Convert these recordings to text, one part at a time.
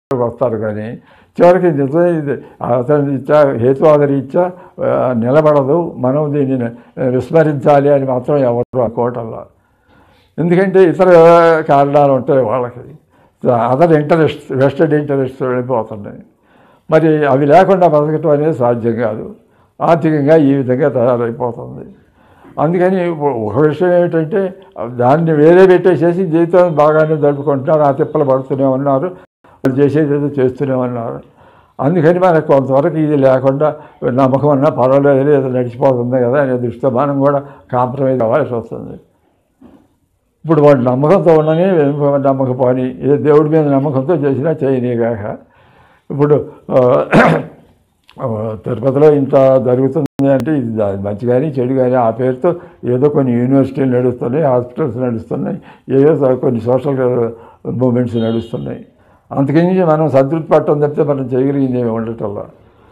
వస్తారు కానీ చివరికి నిజమే ఇది అతని రీత్యా హేతువాద రీత్యా ఆ, నిలబడదు మనం దీనిని విస్మరించాలి అని మాత్రం ఎవరు అనుకోవటంలో ఎందుకంటే ఇతర కారణాలు ఉంటాయి వాళ్ళకి అదర్ ఇంటరెస్ట్ వెస్టెడ్ ఇంటరెస్ట్ వెళ్ళిపోతున్నాయి మరి అవి లేకుండా బతకటం అనేది సాధ్యం కాదు ఆర్థికంగా ఈ విధంగా తయారైపోతుంది అందుకని ఒక విషయం ఏమిటంటే దాన్ని వేరే పెట్టేసేసి జీవితం బాగానే జరుపుకుంటున్నారు ఆ తిప్పలు పడుతూనే ఉన్నారు వాళ్ళు చేసేది ఏదో చేస్తూనే ఉన్నారు అందుకని మనకు కొంతవరకు ఇది లేకుండా నమ్మకం అన్నా పర్వాలేదు ఏదో నడిచిపోతుంది కదా అనే దృష్టితో మనం కూడా కాంప్రమైజ్ అవ్వాల్సి వస్తుంది ఇప్పుడు వాడు నమ్మకంతో ఉండని నమ్మకపోని ఏ దేవుడి మీద నమ్మకంతో చేసినా చేయనీగాక ఇప్పుడు ఆ, ఆ, తిరుపతిలో ఇంత జరుగుతుంది అంటే ఇది దా- మంచి కానీ చెడు కానీ ఆ పేరుతో ఏదో కొన్ని యూనివర్సిటీలు నడుస్తున్నాయి హాస్పిటల్స్ నడుస్తున్నాయి ఏదో స- కొన్ని సోషల్ మూమెంట్స్ నడుస్తున్నాయి అంతకుమించి మనం సంతృప్తి పట్టడం తప్పితే మనం చేయగలిగింది ఏమి ఉండటంలో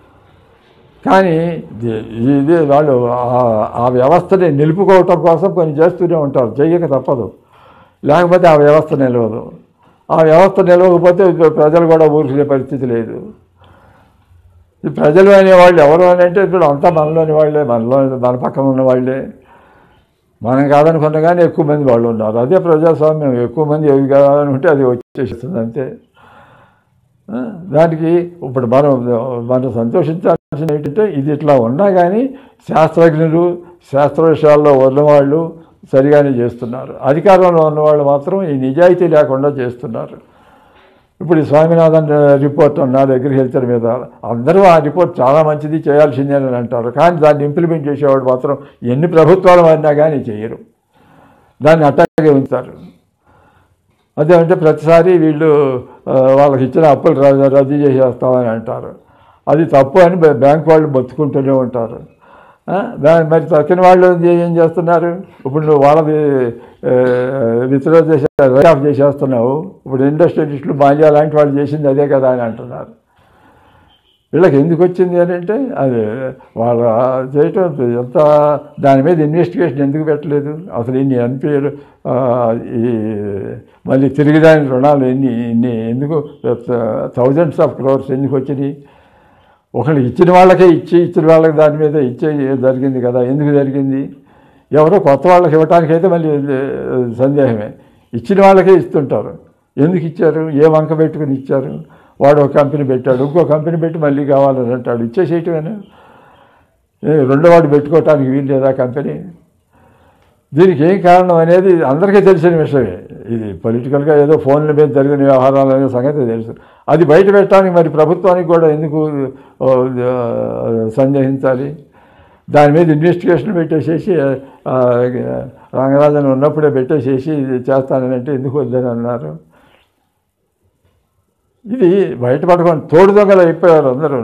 కానీ ఇది- ఇది వాళ్ళు ఆ- ఆ వ్యవస్థని నిలుపుకోవటం కోసం కొన్ని చేస్తూనే ఉంటారు చేయక తప్పదు లేకపోతే ఆ వ్యవస్థ నిలవదు ఆ వ్యవస్థ నిలవకపోతే ఇప్పుడు ప్రజలు కూడా ఊరుకునే పరిస్థితి లేదు ఈ ప్రజలు అనేవాళ్ళు ఎవరు అని అంటే ఇప్పుడు అంతా మనలోని వాళ్ళే మనలో మన పక్కన ఉన్న వాళ్ళే మనం కాదనుకున్నా కానీ ఎక్కువ మంది వాళ్ళు ఉన్నారు అదే ప్రజాస్వామ్యం ఎక్కువ మంది ఏది కాదనుకుంటే అది వచ్చేస్తుంది అంతే ఆ, దానికి ఇప్పుడు మనం మనం సంతోషించాల్సిన ఏంటంటే ఇది ఇట్లా ఉన్నా కానీ శాస్త్రజ్ఞులు శాస్త్ర విషయాల్లో ఉన్నవాళ్ళు సరిగానే చేస్తున్నారు అధికారంలో ఉన్నవాళ్ళు మాత్రం ఈ నిజాయితీ లేకుండా చేస్తున్నారు ఇప్పుడు ఈ స్వామినాథన్ రిపోర్ట్ అన్నారు అగ్రికల్చర్ మీద అందరూ ఆ రిపోర్ట్ చాలా మంచిది చేయాల్సిందే అని అంటారు కానీ దాన్ని ఇంప్లిమెంట్ చేసేవాడు మాత్రం ఎన్ని ప్రభుత్వాలు మారినా కానీ చేయరు దాన్ని అట్టాగే ఉంచారు అదేమంటే ప్రతిసారి వీళ్ళు ఆ, వాళ్ళకి ఇచ్చిన అప్పులు ర- రద్దు చేసేస్తామని అంటారు అది తప్పు అని బ్యా- బ్యాంక్ వాళ్ళు బతుకుంటూనే ఉంటారు ఆ, దా- మరి తక్కిన వాళ్ళు ఏ- ఏం చేస్తున్నారు ఇప్పుడు నువ్వు వాళ్ళది విత్డ్రా చేసే రైట్ ఆఫ్ చేసేస్తున్నావు ఇప్పుడు ఇండస్ట్రియలిస్టులు మాల్యా లాంటి వాళ్ళు చేసింది అదే కదా అని అంటున్నారు వీళ్ళకి ఎందుకు వచ్చింది అని అంటే అది వాళ్ళ చేయటం ఎంత దాని మీద ఇన్వెస్టిగేషన్ ఎందుకు పెట్టలేదు అసలు ఇన్ని ఎన్పిఎల్ ఈ మళ్ళీ తిరిగి దాని రుణాలు ఎన్ని ఇన్ని ఎందుకు థౌజండ్స్ ఆఫ్ క్రోర్స్ ఎందుకు వచ్చినాయి ఒకళ్ళు ఇచ్చిన వాళ్ళకే ఇచ్చి ఇచ్చిన వాళ్ళకి దాని మీద ఇచ్చే జరిగింది కదా ఎందుకు జరిగింది ఎవరో కొత్త వాళ్ళకి ఇవ్వటానికి అయితే మళ్ళీ ఆ, సందేహమే ఇచ్చిన వాళ్ళకే ఇస్తుంటారు ఎందుకు ఇచ్చారు ఏ వంక పెట్టుకుని ఇచ్చారు వాడు ఒక కంపెనీ పెట్టాడు ఇంకో కంపెనీ పెట్టి మళ్ళీ కావాలని అంటాడు ఇచ్చేసేయటమేనా ఏ, రెండో వాడు పెట్టుకోవటానికి వీలు లేదా కంపెనీ దీనికి ఏం కారణం అనేది అందరికీ తెలిసిన విషయమే ఇది పొలిటికల్గా ఏదో ఫోన్ల మీద జరిగిన వ్యవహారాలు అనే సంగతి తెలుసు అది బయట పెట్టడానికి మరి ప్రభుత్వానికి కూడా ఎందుకు ఆ, సందేహించాలి దాని మీద ఇన్వెస్టిగేషన్ పెట్టేసేసి ఆ, రంగరాజన్ ఉన్నప్పుడే పెట్టేసేసి ఇది చేస్తానని అంటే ఎందుకు వద్దని అన్నారు ఇది బయటపడకుండా తోడు దొంగలు అయిపోయారు అందరూ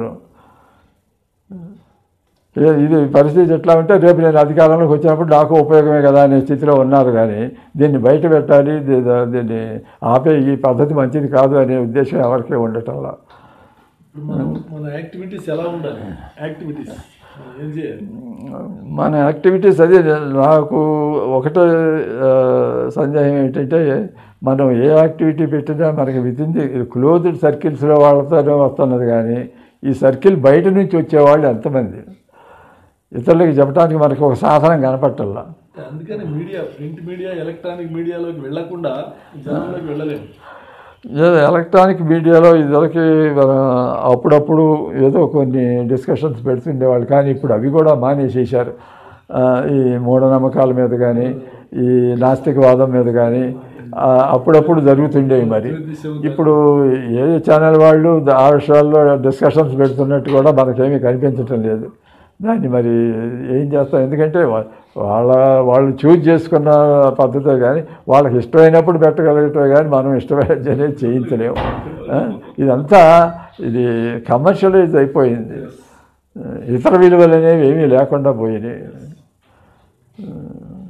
ఏ- ఇది పరిస్థితి ఎట్లా ఉంటే రేపు నేను అధికారంలోకి వచ్చినప్పుడు నాకు ఉపయోగమే కదా అనే స్థితిలో ఉన్నారు కానీ దీన్ని బయట పెట్టాలి దీ- దీన్ని ఆపే ఈ పద్ధతి మంచిది కాదు అనే ఉద్దేశం ఎవరికీ ఉండటంలా ఇప్పుడు మనం మన యాక్టివిటీస్ ఎలా ఉండాలి యాక్టివిటీస్ మనం ఏం చేయాలి మన యాక్టివిటీస్ అదే నాకు ఒకటే ఆ, సందేహం ఏంటంటే మనం ఏ యాక్టివిటీ పెట్టినా మనకి వితిన్ ది క్లోజ్డ్ సర్కిల్స్లో వాళ్ళతోనే వస్తున్నది కానీ ఈ సర్కిల్ బయట నుంచి వచ్చేవాళ్ళు ఎంతమంది ఇతరులకి చెప్పడానికి మనకు ఒక సాధనం కనపట్టల్లా అందుకని మీడియా ప్రింట్ మీడియా ఎలక్ట్రానిక్ మీడియాలోకి వెళ్లకుండా జనంలోకి వెళ్ళలేము ఏదో ఎలక్ట్రానిక్ మీడియాలో ఇదివరకు మన అప్పుడప్పుడు ఏదో కొన్ని డిస్కషన్స్ పెడుతుండేవాళ్ళు కానీ ఇప్పుడు అవి కూడా మానేసేశారు ఆ, ఈ మూఢనమ్మకాల మీద కానీ ఈ నాస్తికవాదం మీద కానీ ఆ, అప్పుడప్పుడు జరుగుతుండేవి మరి ఇప్పుడు ఏ ఛానల్ వాళ్ళు ఆ విషయాల్లో డిస్కషన్స్ పెడుతున్నట్టు కూడా మనకేమీ కనిపించటం లేదు దాన్ని మరి ఏం చేస్తాం ఎందుకంటే వా- వాళ్ళ వాళ్ళు చూజ్ చేసుకున్న పద్ధతే కానీ వాళ్ళకి ఇష్టమైనప్పుడు పెట్టగలిగటమే కానీ మనం ఇష్టమైనది అనేది చేయించలేము ఆ? ఇదంతా ఇది కమర్షియలైజ్ అయిపోయింది ఇతర విలువలు అనేవి ఏమీ లేకుండా పోయినాయి